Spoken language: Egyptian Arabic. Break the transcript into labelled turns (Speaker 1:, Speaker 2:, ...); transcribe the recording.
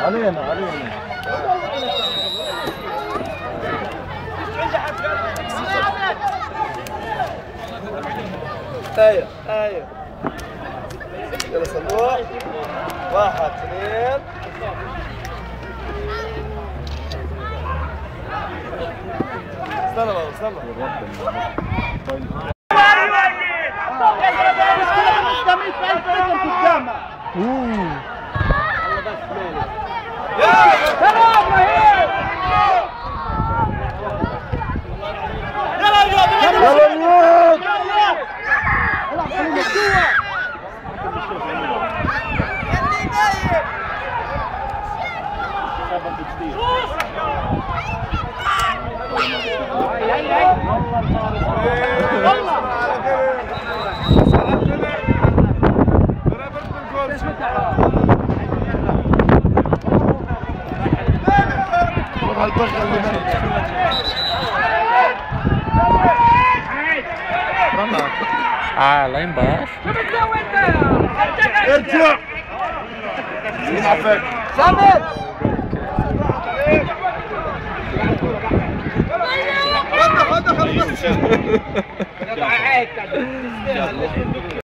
Speaker 1: علينا علينا
Speaker 2: ايوه ايوه يلا صلوح واحد اثنين استنى بقى استنى
Speaker 1: يلا نيوت روح البغل اللي هناك
Speaker 3: Ah, lá embaixo.
Speaker 1: ارجع مين عفاك
Speaker 2: خد خد خد